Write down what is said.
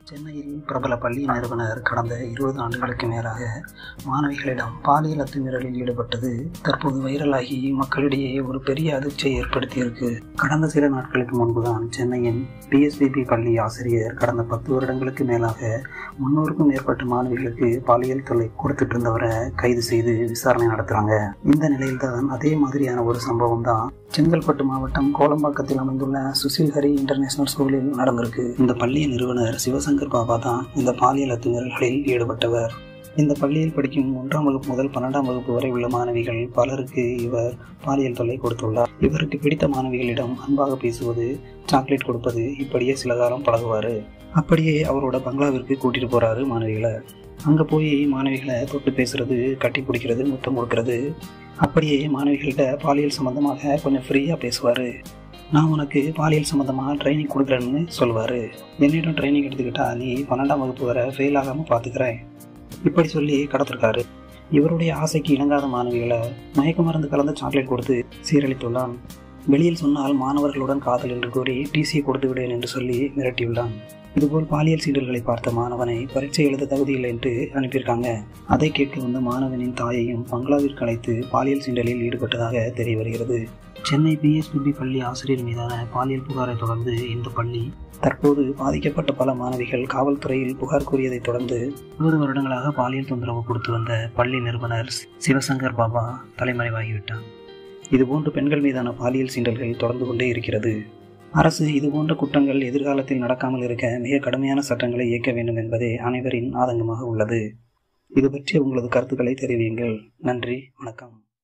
சென்னையில் பிரபல பள்ளி நிறுவனர் கடந்த இருபது ஆண்டுகளுக்கு மேலாக மாணவிகளிடம் பாலியல் அத்துமீறலில் ஈடுபட்டது தற்போது வைரலாகி மக்களிடையே ஒரு பெரிய அதிர்ச்சியை ஏற்படுத்தியிருக்கு கடந்த சில நாட்களுக்கு முன்புதான் சென்னையின் பிஎஸ்பிபி பள்ளி ஆசிரியர் கடந்த பத்து வருடங்களுக்கு மேலாக முன்னூறுக்கும் மேற்பட்ட மாணவிகளுக்கு பாலியல் தொல்லை கொடுத்துட்டு இருந்தவரை கைது செய்து விசாரணை நடத்துறாங்க இந்த நிலையில்தான் அதே மாதிரியான ஒரு சம்பவம் தான் செங்கல்பட்டு மாவட்டம் கோலம்பாக்கத்தில் அமைந்துள்ள சுசில் ஹரி இன்டர்நேஷனல் ஸ்கூலில் நடந்திருக்கு இந்த பள்ளி நிறுவனர் சிவசங்கர் பாபா தான் இந்த பாலியல் அத்துமீறல்களில் ஈடுபட்டவர் இந்த பள்ளியில் படிக்கும் ஒன்றாம் வகுப்பு முதல் பன்னெண்டாம் வகுப்பு வரை உள்ள மாணவிகள் பலருக்கு இவர் பாலியல் தொல்லை கொடுத்துள்ளார் இவருக்கு பிடித்த மாணவிகளிடம் அன்பாக பேசுவது சாக்லேட் கொடுப்பது இப்படியே சில காலம் பழகுவார் அப்படியே அவரோட பங்களாவிற்கு கூட்டிட்டு போறாரு மாணவிகளை அங்கே போய் மாணவிகளை தொட்டு பேசுறது கட்டி பிடிக்கிறது முத்தம் கொடுக்கறது அப்படியே மாணவிகள்கிட்ட பாலியல் சம்மந்தமாக கொஞ்சம் ஃப்ரீயாக பேசுவார் நான் உனக்கு பாலியல் சம்மந்தமாக ட்ரைனிங் கொடுக்குறேன்னு சொல்லுவார் என்னிடம் ட்ரைனிங் எடுத்துக்கிட்டா நீ பன்னெண்டாம் வகுப்பு வரை ஃபெயில் ஆகாமல் பார்த்துக்கிறேன் இப்படி சொல்லி கடத்திருக்காரு இவருடைய ஆசைக்கு இணங்காத மாணவிகளை மயக்க மருந்து கலந்த சாக்லேட் கொடுத்து சீரழித்துள்ளான் வெளியில் சொன்னால் மாணவர்களுடன் காதல் என்று கூறி டிசி கொடுத்து விடேன் என்று சொல்லி மிரட்டியுள்ளான் இதுபோல் பாலியல் சீடர்களை பார்த்த மாணவனை பரீட்சை எழுத தகுதியில்லை என்று அனுப்பியிருக்காங்க அதை கேட்க வந்த மாணவனின் தாயையும் பங்களாவிற்கு அழைத்து பாலியல் சீண்டலில் ஈடுபட்டதாக தெரிய வருகிறது சென்னை பிஎஸ்பிபி பள்ளி ஆசிரியர் மீதான பாலியல் புகாரை தொடர்ந்து இந்த பள்ளி தற்போது பாதிக்கப்பட்ட பல மாணவிகள் காவல்துறையில் புகார் கூறியதைத் தொடர்ந்து இருபது வருடங்களாக பாலியல் தொந்தரவு கொடுத்து வந்த பள்ளி நிறுவனர் சிவசங்கர் பாபா தலைமறைவாகிவிட்டார் இதுபோன்று பெண்கள் மீதான பாலியல் சீண்டல்கள் தொடர்ந்து கொண்டே இருக்கிறது அரசு இதுபோன்ற குற்றங்கள் எதிர்காலத்தில் நடக்காமல் இருக்க மிக கடுமையான சட்டங்களை இயக்க வேண்டும் என்பதே அனைவரின் ஆதங்கமாக உள்ளது இது பற்றி உங்களது கருத்துக்களை தெரிவியுங்கள் நன்றி வணக்கம்